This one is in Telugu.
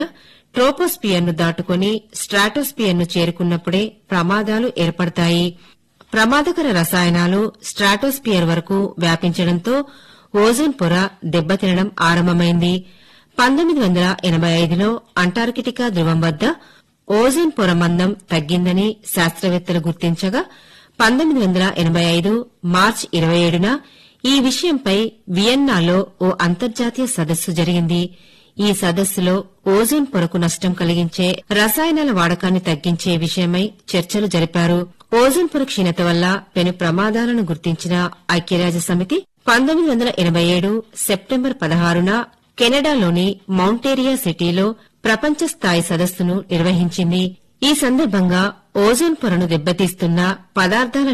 ట్రోపోస్పియర్ను దాటుకుని స్ట్రాటోస్పియర్ను చేరుకున్నప్పుడే ప్రమాదాలు ఏర్పడతాయి ప్రమాదకర రసాయనాలు స్ట్రాటోస్పియర్ వరకు వ్యాపించడంతో ఓజోన్ పొర దెబ్బతినడం ఆరంభమైంది పంతొమ్మిది వందల ఎనబై ఐదులో అంటార్కిటికా ధృవం వద్ద ఓజోన్ పొర మందం తగ్గిందని శాస్త్రవేత్తలు గుర్తించగా పంతొమ్మిది వందల ఎనబై ఐదు మార్చి ఇరవై ఏడున ఈ విషయంపై వియన్నాలో ఓ అంతర్జాతీయ సదస్సు జరిగింది ఈ సదస్సులో ఓజోన్ పొరకు నష్టం కలిగించే రసాయనాల వాడకాన్ని తగ్గించే విషయమై చర్చలు జరిపారు ఓజోన్ పొర క్షీణత వల్ల పెను ప్రమాదాలను గుర్తించిన ఐక్యరాజ్య సమితి పంతొమ్మిది వందల ఎనబై ఏడు సెప్టెంబర్ పదహారున కెనడాలోని మౌంటేరియా సిటీలో ప్రపంచ స్థాయి సదస్సును నిర్వహించింది ఈ సందర్భంగా ఓజోన్ పొరను దెబ్బతీస్తున్న పదార్థాల